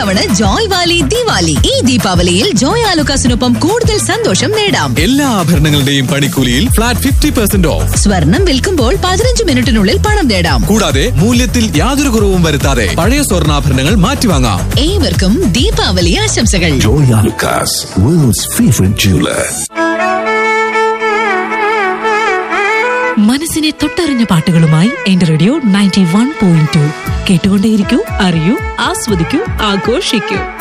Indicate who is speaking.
Speaker 1: ഇത്തവണ ജോയ് വാലി ദിവാലി ഈ ദീപാവലിയിൽ ജോയ് ആലുക്കാസിനൊപ്പം കൂടുതൽ സന്തോഷം നേടാം
Speaker 2: എല്ലാ ആഭരണങ്ങളുടെയും പണിക്കൂലിയിൽ ഫ്ലാറ്റ് ഫിഫ്റ്റി പെർസെന്റ് ഓഫ്
Speaker 1: സ്വർണം വിൽക്കുമ്പോൾ പതിനഞ്ച് മിനിറ്റിനുള്ളിൽ പണം നേടാം
Speaker 2: കൂടാതെ മൂല്യത്തിൽ യാതൊരു കുറവും വരുത്താതെ പഴയ സ്വർണ്ണാഭരണങ്ങൾ മാറ്റിവാങ്ങാം
Speaker 1: ഏവർക്കും ദീപാവലി ആശംസകൾ
Speaker 3: Joy Alucas, world's favorite jeweler.
Speaker 4: മനസ്സിനെ തൊട്ടറിഞ്ഞ പാട്ടുകളുമായി എന്റെ radio ninety one point two കേട്ടുകൊണ്ടേയിരിക്കൂ അറിയൂ ആസ്വദിക്കൂ ആഘോഷിക്കൂ